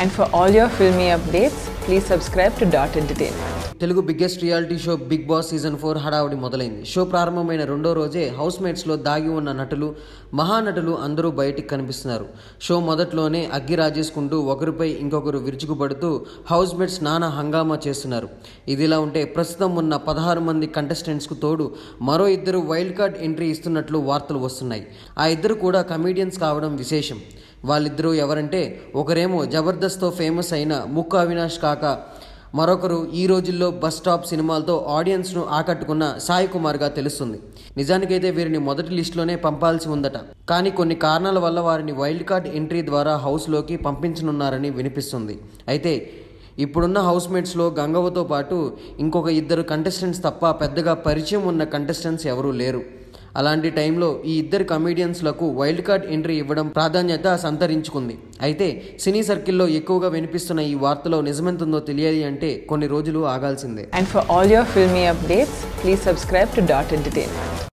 And for all your filmy updates, please subscribe to Dot Entertainment. Telugu biggest reality show big boss season four హడావుడి మొదలైంది show ప్రారంభమైన రెండో రోజే house మేట్స్లో దాగి ఉన్న నటులు మహానటులు అందరూ బయటికి కనిపిస్తున్నారు షో మొదట్లోనే అగ్గి రాజేసుకుంటూ ఒకరిపై ఇంకొకరు విరుచుకుపడుతూ హౌస్ మేట్స్ నానా హంగామా చేస్తున్నారు ఇదిలా ఉంటే ప్రస్తుతం ఉన్న పదహారు మంది కంటెస్టెంట్స్కు తోడు మరో ఇద్దరు వైల్డ్ కార్డ్ ఎంట్రీ ఇస్తున్నట్లు వార్తలు వస్తున్నాయి ఆ ఇద్దరు కూడా కమీడియన్స్ కావడం విశేషం వాళ్ళిద్దరూ ఎవరంటే ఒకరేమో జబర్దస్త్తో ఫేమస్ అయిన ముక్కు అవినాష్ కాక మరొకరు ఈ రోజుల్లో బస్ స్టాప్ సినిమాలతో ఆడియన్స్ను ఆకట్టుకున్న సాయి కుమార్గా తెలుస్తుంది నిజానికైతే వీరిని మొదటి లిస్టులోనే పంపాల్సి ఉందట కానీ కొన్ని కారణాల వల్ల వారిని వైల్డ్ కార్డ్ ఎంట్రీ ద్వారా హౌస్లోకి పంపించనున్నారని వినిపిస్తుంది అయితే ఇప్పుడున్న హౌస్ మేట్స్లో గంగవ్వతో పాటు ఇంకొక ఇద్దరు కంటెస్టెంట్స్ తప్ప పెద్దగా పరిచయం ఉన్న కంటెస్టెంట్స్ ఎవరూ లేరు అలాంటి టైంలో ఈ ఇద్దరు కమీడియన్స్లకు వైల్డ్ కార్డ్ ఎంట్రీ ఇవ్వడం ప్రాధాన్యత సంతరించుకుంది అయితే సినీ సర్కిల్లో ఎక్కువగా వినిపిస్తున్న ఈ వార్తలో నిజమెంతుందో తెలియాలి అంటే కొన్ని రోజులు ఆగాల్సిందే And for all your filmy updates, please subscribe to Dot Entertainment.